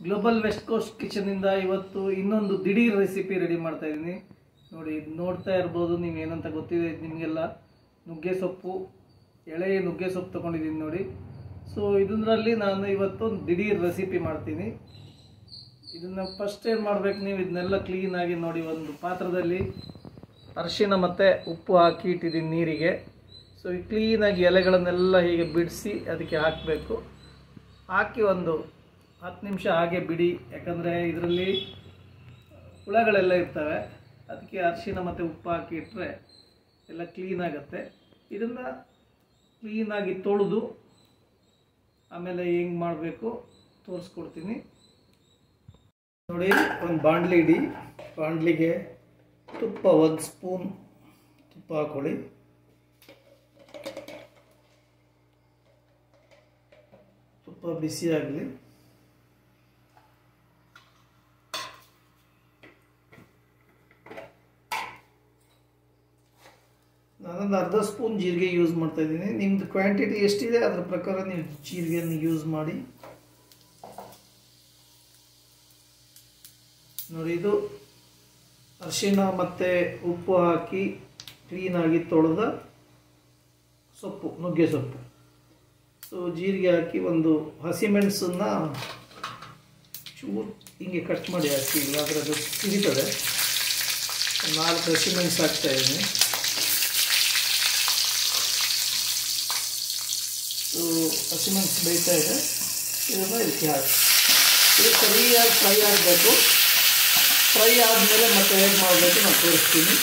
global West coast ಕಿಚನಿಂದ ಇವತ್ತು ಇನ್ನೊಂದು ದಿಢೀರ್ ರೆಸಿಪಿ ರೆಡಿ ಮಾಡ್ತಾ ಇದ್ದೀನಿ ನೋಡಿ ಇದು ನೋಡ್ತಾ ಇರ್ಬೋದು ನೀವು ಏನಂತ ಗೊತ್ತಿದೆ ನಿಮಗೆಲ್ಲ ನುಗ್ಗೆ ಸೊಪ್ಪು ಎಳೆಯ ನುಗ್ಗೆ ಸೊಪ್ಪು ತೊಗೊಂಡಿದ್ದೀನಿ ನೋಡಿ ಸೊ ಇದರಲ್ಲಿ ನಾನು ಇವತ್ತು ಒಂದು ದಿಢೀರ್ ರೆಸಿಪಿ ಮಾಡ್ತೀನಿ ಇದನ್ನು ಫಸ್ಟ್ ಏನು ಮಾಡ್ಬೇಕು ನೀವು ಇದನ್ನೆಲ್ಲ ಕ್ಲೀನಾಗಿ ನೋಡಿ ಒಂದು ಪಾತ್ರದಲ್ಲಿ ಅರಿಶಿಣ ಮತ್ತು ಉಪ್ಪು ಹಾಕಿ ಇಟ್ಟಿದ್ದೀನಿ ನೀರಿಗೆ ಸೊ ಈ ಕ್ಲೀನಾಗಿ ಎಲೆಗಳನ್ನೆಲ್ಲ ಹೀಗೆ ಬಿಡಿಸಿ ಅದಕ್ಕೆ ಹಾಕಬೇಕು ಹಾಕಿ ಒಂದು ಹತ್ತು ನಿಮಿಷ ಹಾಗೆ ಬಿಡಿ ಯಾಕಂದರೆ ಇದರಲ್ಲಿ ಹುಳಗಳೆಲ್ಲ ಇರ್ತವೆ ಅದಕ್ಕೆ ಅರಿಶಿಣ ಮತ್ತು ಉಪ್ಪು ಹಾಕಿ ಇಟ್ಟರೆ ಎಲ್ಲ ಕ್ಲೀನ್ ಆಗುತ್ತೆ ಇದನ್ನು ಕ್ಲೀನಾಗಿ ತೊಳೆದು ಆಮೇಲೆ ಹೆಂಗೆ ಮಾಡಬೇಕು ತೋರಿಸ್ಕೊಡ್ತೀನಿ ನೋಡಿ ಒಂದು ಬಾಣಲಿ ಇಡಿ ಬಾಣಲಿಗೆ ತುಪ್ಪ ಒಂದು ಸ್ಪೂನ್ ತುಪ್ಪ ಹಾಕೊಳ್ಳಿ ತುಪ್ಪ ಬಿಸಿ ಆಗಲಿ ನಾನೊಂದು ಅರ್ಧ ಸ್ಪೂನ್ ಜೀರಿಗೆ ಯೂಸ್ ಮಾಡ್ತಾ ಇದ್ದೀನಿ ನಿಮ್ಮದು ಕ್ವಾಂಟಿಟಿ ಎಷ್ಟಿದೆ ಅದರ ಪ್ರಕಾರ ನೀವು ಜೀರಿಗೆಯನ್ನು ಯೂಸ್ ಮಾಡಿ ನೋಡಿ ಇದು ಅರಿಶಿಣ ಮತ್ತು ಉಪ್ಪು ಹಾಕಿ ಕ್ಲೀನಾಗಿ ತೊಳೆದ ಸೊಪ್ಪು ನುಗ್ಗೆ ಸೊಪ್ಪು ಸೊ ಜೀರಿಗೆ ಹಾಕಿ ಒಂದು ಹಸಿಮೆಣಸನ್ನು ಚೂರು ಹಿಂಗೆ ಕಟ್ ಮಾಡಿ ಹಾಕಿ ಇಲ್ಲಾಂದರೆ ಅದು ಸಿಡಿತದೆ ಒಂದು ನಾಲ್ಕು ಹಸಿಮೆಣಸು ಹಾಕ್ತಾ ಇದ್ದೀನಿ ಸೊ ಹಸಿಮೆಣಸು ಬೇಯ್ತಾ ಇದೆ ಇದನ್ನು ಇದಕ್ಕೆ ಹಾಕಿ ಇದು ಸರಿಯಾಗಿ ಫ್ರೈ ಆಗಬೇಕು ಫ್ರೈ ಆದಮೇಲೆ ಮತ್ತೆ ಹೇಗೆ ಮಾಡಬೇಕು ನಾನು ತೋರಿಸ್ತೀನಿ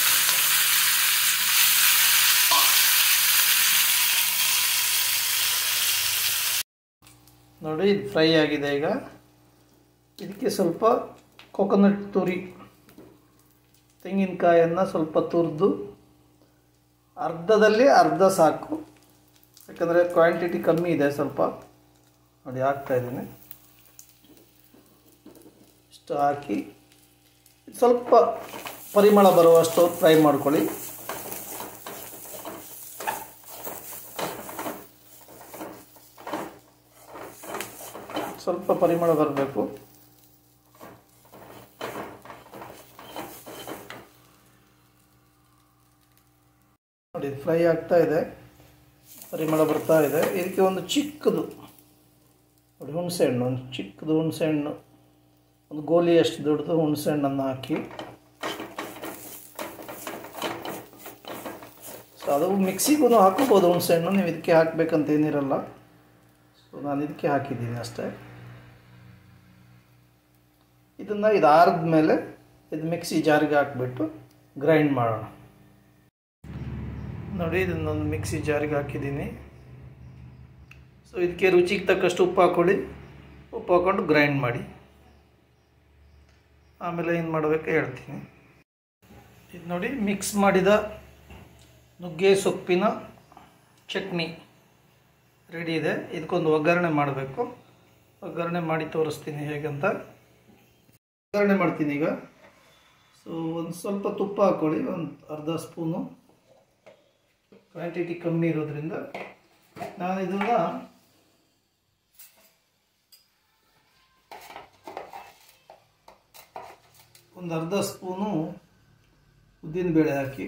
ನೋಡಿ ಇದು ಫ್ರೈ ಆಗಿದೆ ಈಗ ಇದಕ್ಕೆ ಸ್ವಲ್ಪ ಕೊಕೊನಟ್ ತುರಿ ತೆಂಗಿನಕಾಯನ್ನು ಸ್ವಲ್ಪ ತುರಿದು ಅರ್ಧದಲ್ಲಿ ಅರ್ಧ ಸಾಕು ಯಾಕಂದರೆ ಕ್ವಾಂಟಿಟಿ ಕಮ್ಮಿ ಇದೆ ಸ್ವಲ್ಪ ನೋಡಿ ಹಾಕ್ತಾ ಇದ್ದೀನಿ ಇಷ್ಟು ಹಾಕಿ ಸ್ವಲ್ಪ ಪರಿಮಳ ಬರುವಷ್ಟು ಫ್ರೈ ಮಾಡ್ಕೊಳ್ಳಿ ಸ್ವಲ್ಪ ಪರಿಮಳ ಬರಬೇಕು ನೋಡಿ ಫ್ರೈ ಆಗ್ತಾ ಇದೆ ಪರಿಮಳ ಬರ್ತಾ ಇದೆ ಇದಕ್ಕೆ ಒಂದು ಚಿಕ್ಕದು ನೋಡಿ ಹುಣಸೆ ಹಣ್ಣು ಒಂದು ಚಿಕ್ಕದು ಹುಣಸೆ ಹಣ್ಣು ಒಂದು ಗೋಲಿಯಷ್ಟು ದೊಡ್ಡದು ಹುಣಸೆ ಹಣ್ಣನ್ನು ಹಾಕಿ ಸೊ ಅದು ಮಿಕ್ಸಿಗೂ ಹಾಕೋಬೋದು ಹುಣಸೆ ಹಣ್ಣು ನೀವು ಇದಕ್ಕೆ ಹಾಕಬೇಕಂತ ಏನಿರಲ್ಲ ಸೊ ನಾನು ಇದಕ್ಕೆ ಹಾಕಿದ್ದೀನಿ ಅಷ್ಟೇ ಇದನ್ನು ಇದು ಆರಿದ ಮೇಲೆ ಇದು ಮಿಕ್ಸಿ ಜಾರಿಗೆ ಹಾಕಿಬಿಟ್ಟು ಗ್ರೈಂಡ್ ಮಾಡೋಣ ನೋಡಿ ಇದನ್ನೊಂದು ಮಿಕ್ಸಿ ಜಾರಿಗೆ ಹಾಕಿದ್ದೀನಿ ಸೊ ಇದಕ್ಕೆ ರುಚಿಗೆ ತಕ್ಕಷ್ಟು ಉಪ್ಪು ಹಾಕ್ಕೊಳ್ಳಿ ಉಪ್ಪು ಹಾಕ್ಕೊಂಡು ಗ್ರೈಂಡ್ ಮಾಡಿ ಆಮೇಲೆ ಏನು ಮಾಡಬೇಕು ಹೇಳ್ತೀನಿ ಇದು ನೋಡಿ ಮಿಕ್ಸ್ ಮಾಡಿದ ನುಗ್ಗೆ ಸೊಪ್ಪಿನ ಚಟ್ನಿ ರೆಡಿ ಇದೆ ಇದಕ್ಕೊಂದು ಒಗ್ಗರಣೆ ಮಾಡಬೇಕು ಒಗ್ಗರಣೆ ಮಾಡಿ ತೋರಿಸ್ತೀನಿ ಹೇಗಂತ ಒಗ್ಗರಣೆ ಮಾಡ್ತೀನಿ ಈಗ ಸೊ ಒಂದು ಸ್ವಲ್ಪ ತುಪ್ಪ ಹಾಕ್ಕೊಳ್ಳಿ ಒಂದು ಅರ್ಧ ಸ್ಪೂನು ಕ್ವಾಂಟಿಟಿ ಕಮ್ಮಿ ಇರೋದ್ರಿಂದ ನಾನು ಇದನ್ನು ಒಂದು ಅರ್ಧ ಸ್ಪೂನು ಉದ್ದಿನಬೇಳೆ ಹಾಕಿ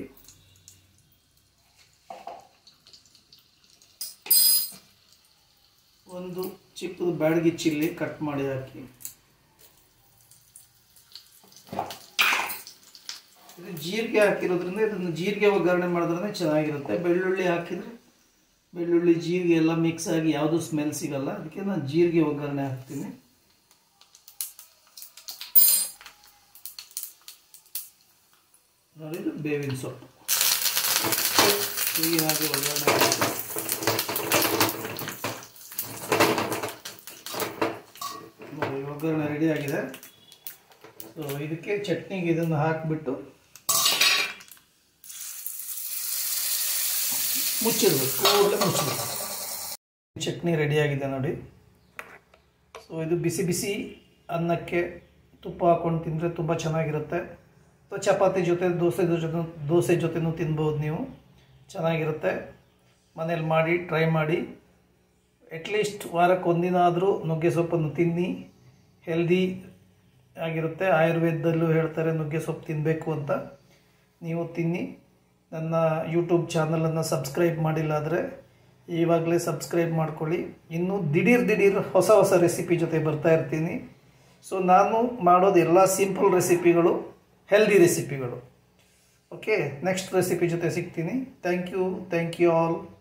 ಒಂದು ಚಿಕ್ಕದು ಬ್ಯಾಡಗಿ ಚಿಲ್ಲಿ ಕಟ್ ಮಾಡಿ ಹಾಕಿ ಇದು ಜೀರಿಗೆ ಹಾಕಿರೋದ್ರಿಂದ ಇದನ್ನು ಜೀರಿಗೆ ಒಗ್ಗರಣೆ ಮಾಡಿದ್ರೆ ಚೆನ್ನಾಗಿರುತ್ತೆ ಬೆಳ್ಳುಳ್ಳಿ ಹಾಕಿದರೆ ಬೆಳ್ಳುಳ್ಳಿ ಜೀರಿಗೆ ಎಲ್ಲ ಮಿಕ್ಸ್ ಆಗಿ ಯಾವುದು ಸ್ಮೆಲ್ ಸಿಗಲ್ಲ ಅದಕ್ಕೆ ನಾನು ಜೀರಿಗೆ ಒಗ್ಗರಣೆ ಹಾಕ್ತೀನಿ ನೋಡಿದ್ರೆ ಬೇವಿನ ಸೊಪ್ಪು ಕ್ಲೀನಾಗಿ ಒಗ್ಗರಣೆ ಹಾಕಿ ನೋಡಿ ಒಗ್ಗರಣೆ ರೆಡಿ ಆಗಿದೆ ಸೊ ಇದಕ್ಕೆ ಚಟ್ನಿಗೆ ಇದನ್ನು ಹಾಕಿಬಿಟ್ಟು ಮುಚ್ಚಿಡ್ಬೇಕು ಕೂಡಲೇ ಮುಚ್ಚಬೇಕು ಚಟ್ನಿ ರೆಡಿಯಾಗಿದೆ ನೋಡಿ ಸೊ ಇದು ಬಿಸಿ ಬಿಸಿ ಅನ್ನಕ್ಕೆ ತುಪ್ಪ ಹಾಕ್ಕೊಂಡು ತಿಂದರೆ ತುಂಬ ಚೆನ್ನಾಗಿರುತ್ತೆ ಅಥವಾ ಚಪಾತಿ ಜೊತೆ ದೋಸೆ ಜೊತೆ ದೋಸೆ ಜೊತೆನೂ ತಿನ್ಬೋದು ನೀವು ಚೆನ್ನಾಗಿರುತ್ತೆ ಮನೇಲಿ ಮಾಡಿ ಟ್ರೈ ಮಾಡಿ ಅಟ್ಲೀಸ್ಟ್ ವಾರಕ್ಕೆ ಒಂದಿನ ಆದರೂ ನುಗ್ಗೆ ಸೊಪ್ಪನ್ನು ತಿನ್ನಿ ಹೆಲ್ದಿ ಆಗಿರುತ್ತೆ ಆಯುರ್ವೇದದಲ್ಲೂ ಹೇಳ್ತಾರೆ ನುಗ್ಗೆ ಸೊಪ್ಪು ತಿನ್ನಬೇಕು ಅಂತ ನೀವು ತಿನ್ನಿ ನನ್ನ ಯೂಟ್ಯೂಬ್ ಚಾನಲನ್ನು ಸಬ್ಸ್ಕ್ರೈಬ್ ಮಾಡಿಲ್ಲ ಆದರೆ ಇವಾಗಲೇ ಸಬ್ಸ್ಕ್ರೈಬ್ ಮಾಡ್ಕೊಳ್ಳಿ ಇನ್ನು ದಿಢೀರ್ ದಿಢೀರ್ ಹೊಸ ಹೊಸ ರೆಸಿಪಿ ಜೊತೆ ಬರ್ತಾ ಇರ್ತೀನಿ ಸೊ ನಾನು ಮಾಡೋದು ಎಲ್ಲ ಸಿಂಪಲ್ ರೆಸಿಪಿಗಳು ಹೆಲ್ದಿ ರೆಸಿಪಿಗಳು ಓಕೆ ನೆಕ್ಸ್ಟ್ ರೆಸಿಪಿ ಜೊತೆ ಸಿಗ್ತೀನಿ thank you thank you all